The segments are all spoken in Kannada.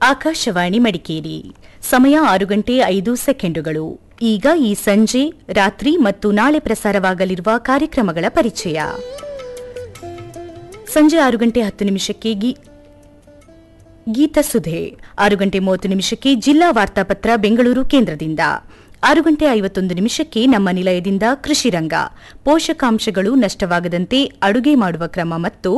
ಆಕಾಶವಾಣಿ ಮಡಿಕೇರಿ ಸಮಯ ಆರು ಗಂಟೆ ಐದು ಸೆಕೆಂಡುಗಳು ಈಗ ಈ ಸಂಜೆ ರಾತ್ರಿ ಮತ್ತು ನಾಳೆ ಪ್ರಸಾರವಾಗಲಿರುವ ಕಾರ್ಯಕ್ರಮಗಳ ಪರಿಚಯ ಸಂಜೆ ಆರು ಗಂಟೆ ಹತ್ತು ನಿಮಿಷಕ್ಕೆ ಗಿ ಗೀತಸುಧೆ ಆರು ಗಂಟೆ ಮೂವತ್ತು ನಿಮಿಷಕ್ಕೆ ಜಿಲ್ಲಾ ವಾರ್ತಾಪತ್ರ ಬೆಂಗಳೂರು ಕೇಂದ್ರದಿಂದ ಆರು ಗಂಟೆ ಐವತ್ತೊಂದು ನಿಮಿಷಕ್ಕೆ ನಮ್ಮ ನಿಲಯದಿಂದ ಕೃಷಿ ರಂಗ ಪೋಷಕಾಂಶಗಳು ನಷ್ಟವಾಗದಂತೆ ಅಡುಗೆ ಮಾಡುವ ಕ್ರಮ ಮತ್ತು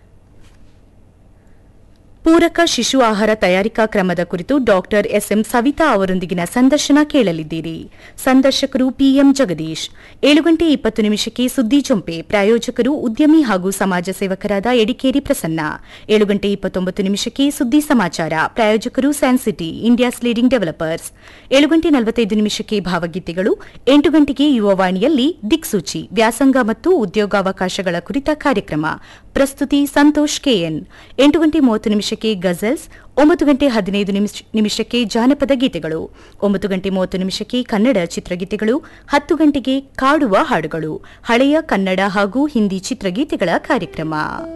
ಪೂರಕ ಶಿಶು ಆಹಾರ ತಯಾರಿಕಾ ಕ್ರಮದ ಕುರಿತು ಡಾಕ್ಟರ್ ಎಸ್ಎಂ ಸವಿತಾ ಅವರೊಂದಿಗಿನ ಸಂದರ್ಶನ ಕೇಳಲಿದ್ದೀರಿ ಸಂದರ್ಶಕರು ಪಿಎಂ ಜಗದೀಶ್ ಏಳು ಗಂಟೆ ಇಪ್ಪತ್ತು ನಿಮಿಷಕ್ಕೆ ಸುದ್ದಿ ಜೊಂಪೆ ಪ್ರಾಯೋಜಕರು ಉದ್ಯಮಿ ಹಾಗೂ ಸಮಾಜ ಸೇವಕರಾದ ಎಡಿಕೇರಿ ಪ್ರಸನ್ನ ಏಳು ಗಂಟೆ ಇಪ್ಪತ್ತೊಂಬತ್ತು ನಿಮಿಷಕ್ಕೆ ಸುದ್ದಿ ಸಮಾಚಾರ ಪ್ರಾಯೋಜಕರು ಸ್ಯಾನ್ಸಿಟಿ ಇಂಡಿಯಾಸ್ ಲೀಡಿಂಗ್ ಡೆವಲಪರ್ಸ್ ಏಳು ಗಂಟೆ ನಲವತ್ತೈದು ನಿಮಿಷಕ್ಕೆ ಭಾವಗೀತೆಗಳು ಎಂಟು ಗಂಟೆಗೆ ಯುವವಾಣಿಯಲ್ಲಿ ದಿಕ್ಸೂಚಿ ವ್ಯಾಸಂಗ ಮತ್ತು ಉದ್ಯೋಗಾವಕಾಶಗಳ ಕುರಿತ ಕಾರ್ಯಕ್ರಮ ಪ್ರಸ್ತುತಿ ಸಂತೋಷ್ ಕೆಎನ್ ಎಂಟು ಗಂಟೆ ಮೂವತ್ತು ನಿಮಿಷಕ್ಕೆ ಗಜಲ್ಸ್ ಒಂಬತ್ತು ಗಂಟೆ ಹದಿನೈದು ನಿಮಿಷ- ನಿಮಿಷಕ್ಕೆ ಜಾನಪದ ಗೀತೆಗಳು ಒಂಬತ್ತು ಗಂಟೆ ಮೂವತ್ತು ನಿಮಿಷಕ್ಕೆ ಕನ್ನಡ ಚಿತ್ರಗೀತೆಗಳು ಹತ್ತು ಗಂಟೆಗೆ ಕಾಡುವ ಹಾಡುಗಳು ಹಳೆಯ ಕನ್ನಡ ಹಾಗೂ ಹಿಂದಿ ಚಿತ್ರಗೀತೆಗಳ ಕಾರ್ಯಕ್ರಮ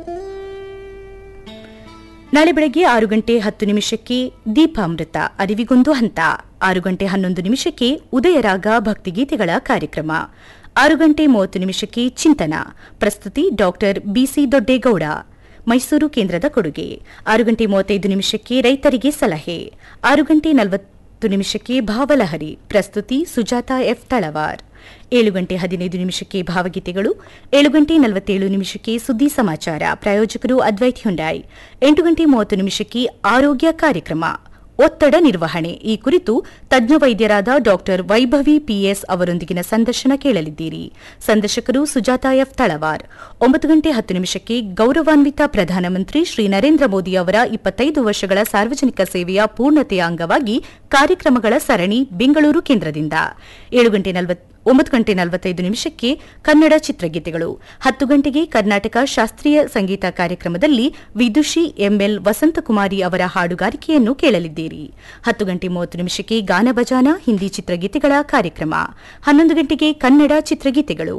ನಾಳೆ ಬೆಳಗ್ಗೆ ಆರು ಗಂಟೆ ಹತ್ತು ನಿಮಿಷಕ್ಕೆ ದೀಪಾಮೃತ ಅರಿವಿಗೊಂದು ಹಂತ ಆರು ಗಂಟೆ ಹನ್ನೊಂದು ನಿಮಿಷಕ್ಕೆ ಉದಯರಾಗ ಭಕ್ತಿಗೀತೆಗಳ ಕಾರ್ಯಕ್ರಮ ಆರು ಗಂಟೆ ಮೂವತ್ತು ನಿಮಿಷಕ್ಕೆ ಚಿಂತನ ಪ್ರಸ್ತುತಿ ಡಾಕ್ಟರ್ ಬಿಸಿ ದೊಡ್ಡೇಗೌಡ ಮೈಸೂರು ಕೇಂದ್ರದ ಕೊಡುಗೆ ಆರು ಗಂಟೆ ಮೂವತ್ತೈದು ನಿಮಿಷಕ್ಕೆ ರೈತರಿಗೆ ಸಲಹೆ ಆರು ಗಂಟೆ ನಲವತ್ತು ನಿಮಿಷಕ್ಕೆ ಭಾವಲಹರಿ ಪ್ರಸ್ತುತಿ ಸುಜಾತ ಎಫ್ ತಳವಾರ್ ಏಳು ಗಂಟೆ ಹದಿನೈದು ನಿಮಿಷಕ್ಕೆ ಭಾವಗೀತೆಗಳು ಏಳು ಗಂಟೆ ನಲವತ್ತೇಳು ನಿಮಿಷಕ್ಕೆ ಸುದ್ದಿ ಸಮಾಚಾರ ಪ್ರಾಯೋಜಕರು ಅದ್ವೈತ್ ಹುಂಡಾಯ್ ಎಂಟು ಗಂಟೆ ಮೂವತ್ತು ನಿಮಿಷಕ್ಕೆ ಆರೋಗ್ಯ ಕಾರ್ಯಕ್ರಮ ಒತ್ತಡ ನಿರ್ವಹಣೆ ಈ ಕುರಿತು ತಜ್ಞ ವೈದ್ಯರಾದ ಡಾಕ್ಟರ್ ವೈಭವಿ ಪಿಎಸ್ ಅವರೊಂದಿಗಿನ ಸಂದರ್ಶನ ಕೇಳಲಿದ್ದೀರಿ ಸಂದರ್ಶಕರು ಸುಜಾತ ಎಫ್ ತಳವಾರ್ ಒಂಬತ್ತು ಗಂಟೆ ಹತ್ತು ನಿಮಿಷಕ್ಕೆ ಗೌರವಾನ್ವಿತ ಪ್ರಧಾನಮಂತ್ರಿ ಶ್ರೀ ನರೇಂದ್ರ ಮೋದಿ ಅವರ ಇಪ್ಪತ್ತೈದು ವರ್ಷಗಳ ಸಾರ್ವಜನಿಕ ಸೇವೆಯ ಪೂರ್ಣತೆಯ ಅಂಗವಾಗಿ ಕಾರ್ಯಕ್ರಮಗಳ ಸರಣಿ ಬೆಂಗಳೂರು ಕೇಂದ್ರದಿಂದ ಏಳು ಗಂಟೆ ನಲವತ್ತು ಒಂಬತ್ತು ಗಂಟೆ ನಲವತ್ತೈದು ನಿಮಿಷಕ್ಕೆ ಕನ್ನಡ ಚಿತ್ರಗೀತೆಗಳು ಹತ್ತು ಗಂಟೆಗೆ ಕರ್ನಾಟಕ ಶಾಸ್ತ್ರೀಯ ಸಂಗೀತ ಕಾರ್ಯಕ್ರಮದಲ್ಲಿ ವಿದುಷಿ ಎಂಎಲ್ ವಸಂತಕುಮಾರಿ ಅವರ ಹಾಡುಗಾರಿಕೆಯನ್ನು ಕೇಳಲಿದ್ದೀರಿ ಹತ್ತು ಗಂಟೆ ಮೂವತ್ತು ನಿಮಿಷಕ್ಕೆ ಗಾನಭಜಾನ ಹಿಂದಿ ಚಿತ್ರಗೀತೆಗಳ ಕಾರ್ಯಕ್ರಮ ಹನ್ನೊಂದು ಗಂಟೆಗೆ ಕನ್ನಡ ಚಿತ್ರಗೀತೆಗಳು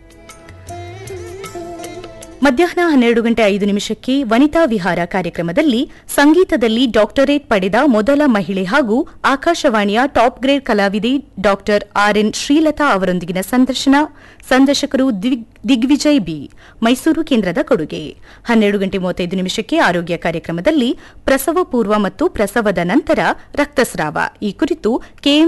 ಮಧ್ಯಾಹ್ನ ಹನ್ನೆರಡು ಗಂಟೆ ಐದು ನಿಮಿಷಕ್ಕೆ ವನಿತಾ ವಿಹಾರ ಕಾರ್ಯಕ್ರಮದಲ್ಲಿ ಸಂಗೀತದಲ್ಲಿ ಡಾಕ್ಟರೇಟ್ ಪಡೆದ ಮೊದಲ ಮಹಿಳೆ ಹಾಗೂ ಆಕಾಶವಾಣಿಯ ಟಾಪ್ ಗ್ರೇಡ್ ಕಲಾವಿದೆ ಡಾಕ್ಟರ್ ಆರ್ಎನ್ ಶ್ರೀಲತಾ ಅವರೊಂದಿಗಿನ ಸಂದರ್ಶನ ಸಂದರ್ಶಕರು ದಿಗ್- ದಿಗ್ವಿಜಯ್ ಬಿ ಮೈಸೂರು ಕೇಂದ್ರದ ಕೊಡುಗೆ ಹನ್ನೆರಡು ಗಂಟೆ ಮೂವತ್ತೈದು ನಿಮಿಷಕ್ಕೆ ಆರೋಗ್ಯ ಕಾರ್ಯಕ್ರಮದಲ್ಲಿ ಪ್ರಸವ ಪೂರ್ವ ಮತ್ತು ಪ್ರಸವದ ನಂತರ ರಕ್ತಸ್ರಾವ ಈ ಕುರಿತು ಕೆಎಂ